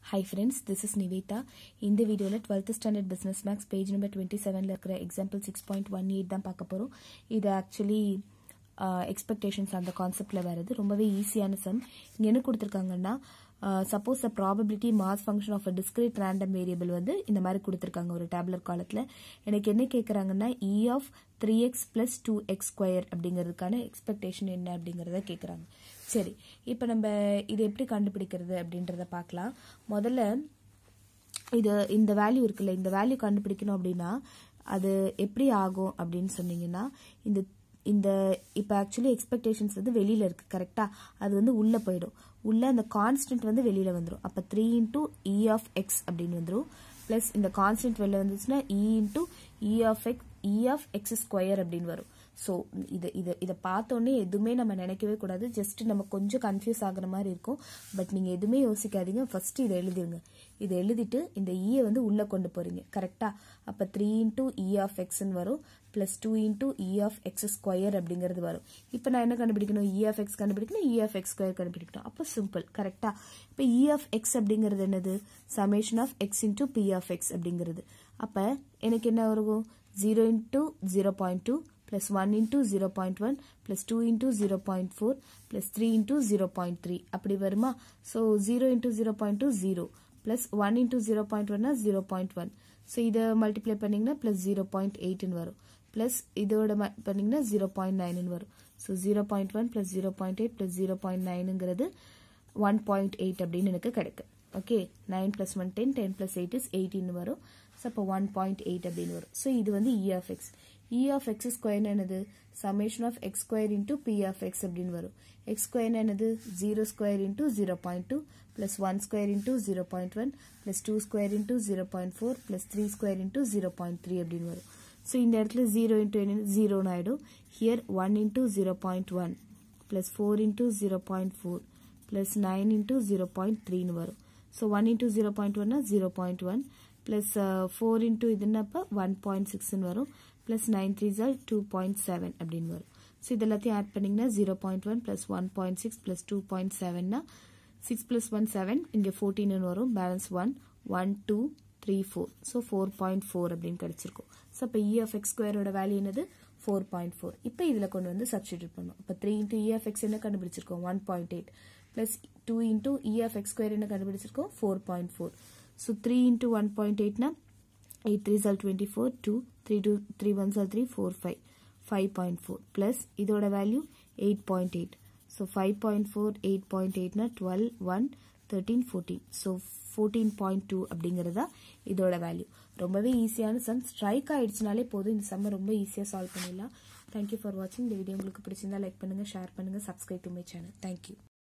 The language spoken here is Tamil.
hi friends this is Nivetha இந்த வீடியோவில் twelfth standard business maths page number twenty செவனில் இருக்கிற example six point one eight தான் பார்க்க போகிறோம் இது ஆக்சுவலி எக்ஸ்பெக்டேஷன்ஸ் அந்த கான்செப்டில் வருது ரொம்பவே ஈஸியான சம் இங்கே என்ன கொடுத்துருக்காங்கன்னா suppose a probability mass function of a discrete random variable வந்து இந்த மாதிரி கொடுத்துருக்காங்க ஒரு டேப்லர் காலத்தில் எனக்கு என்ன கேட்குறாங்கன்னா E of three x plus two x square அப்படிங்கிறதுக்கான எக்ஸ்பெக்டேஷன் என்ன அப்படிங்கிறத கேட்குறாங்க சரி இப்போ நம்ம இது எப்படி கண்டுபிடிக்கிறது அப்படின்றத பார்க்கலாம் முதல்ல இது இந்த வேல்யூ இருக்குல்ல இந்த வேல்யூ கண்டுபிடிக்கணும் அப்படின்னா அது எப்படி ஆகும் அப்படின்னு சொன்னீங்கன்னா இந்த இந்த இப்போ ஆக்சுவலி எக்ஸ்பெக்டேஷன்ஸ் வந்து வெளியில் இருக்குது கரெக்டாக அது வந்து உள்ளே போயிடும் உள்ளே அந்த கான்ஸ்டன்ட் வந்து வெளியில் வந்துடும் அப்போ three into E of x அப்படின்னு வந்துடும் ப்ளஸ் இந்த கான்ஸ்டன்ட் வெளில வந்துச்சுன்னா E into E of x E of x square அப்படின்னு வரும் ஸோ இது இது இதை பார்த்தோன்னே எதுவுமே நம்ம நினைக்கவே கூடாது ஜஸ்ட் நம்ம கொஞ்சம் கன்ஃபியூஸ் ஆகுற மாதிரி இருக்கும் பட் நீங்கள் எதுவுமே யோசிக்காதீங்க ஃபர்ஸ்ட் இதை எழுதிருங்க இதை எழுதிட்டு இந்த ஈயை வந்து உள்ளே கொண்டு போறீங்க கரெக்டாக அப்போ த்ரீ இன்டூ இ ஆஃப் எக்ஸ்ன்னு வரும் plus two into E of x square அப்படிங்கிறது வரும் இப்போ நான் என்ன கண்டுபிடிக்கணும் இ ஆஃப் எக்ஸ் கண்டுபிடிக்கணும் இ ஆஃப் எக்ஸ் ஸ்கொயர் கண்டுபிடிக்கணும் அப்போ சிம்பிள் கரெக்டாக இப்போ இ ஆஃப் எக்ஸ் அப்படிங்கிறது என்னது summation of x into P of x அப்படிங்கிறது அப்போ எனக்கு என்ன வரும் zero into zero point two plus 1 into 0.1 plus 2 into 0.4 plus 3 into 0.3 அப்படி வருமா so 0 into 0.2 0 plus 1 into 0.1 னா 0.1 so இதை மல்டிப்ளை பண்ணீங்கன்னா plus 0.8 வரும் plus இதோட பண்ணீங்கன்னா 0.9 வரும் so 0.1 plus 0.8 plus 0.9ங்கிறது 1.8 அப்படின்னு எனக்கு கிடைக்கும் okay nine plus one ten ten plus eight is eighteen வரும் ஸோ அப்போ ஒன் பாயிண்ட் எயிட் அப்படின்னு வரும் ஸோ இது வந்து E of x E of x square என்னது summation of x square into P of x அப்படின்னு வரும் எக்ஸ் ஸ்கொயர் என்னது zero square into zero point two plus one square into zero point one plus two square into zero point four plus three square into zero point three அப்படின்னு வரும் ஸோ இந்த இடத்துல ஜீரோ இன்டூ என்ன ஜீரோன்னு ஆகிடும் here one into zero point one plus four into zero point four plus nine into zero point த்ரீன்னு வரும் so one into zero point ஒன்னா zero point one plus four into இதுன்னப்போ ஒன் பாயிண்ட் சிக்ஸ்னு வரும் ப்ளஸ் நைன் த்ரீ ஜால் டூ பாயிண்ட் செவன் அப்படின்னு வரும் ஸோ இது எல்லாத்தையும் ஆட் பண்ணிங்கன்னா zero point one plus one point six plus two point செவன்னா சிக்ஸ் ப்ளஸ் ஒன் செவன் இங்கே ஃபோர்டீன்னு வரும் balance one one two three four so four point four அப்படின்னு கிடச்சிருக்கும் ஸோ இப்போ இ ஆஃப் எக்ஸ் ஸ்கொயரோட வேல்யூ என்னது ஃபோர் பாயிண்ட் ஃபோர் இப்போ இதில் கொண்டு வந்து சப்ஸ்டியூட் பண்ணும் இப்போ three into E of x என்ன கண்டுபிடிச்சிருக்கோம் one point eight plus two into E of x square என்ன கண்டுபிடிச்சிருக்கோம் four point four so three into one point எயிட்னா எயிட் த்ரீ சால் twenty four two three two three one சால் three four five five point four plus இதோட வேல்யூ eight point eight so five point four eight point எயிட்னா twelve one thirteen fourteen so fourteen point two அப்படிங்கிறதா இதோட வேல்யூ ரொம்பவே ஈஸியான சம் ஸ்ட்ரைக் ஆயிடுச்சுனாலே போதும் இந்த சம்மை ரொம்ப ஈஸியாக சால்வ் பண்ணிடலாம் தேங்க்யூ ஃபார் வாட்சிங் இந்த வீடியோ உங்களுக்கு பிடிச்சிருந்தா லைக் பண்ணுங்கள் ஷேர் பண்ணுங்கள் subscribe to my channel thank you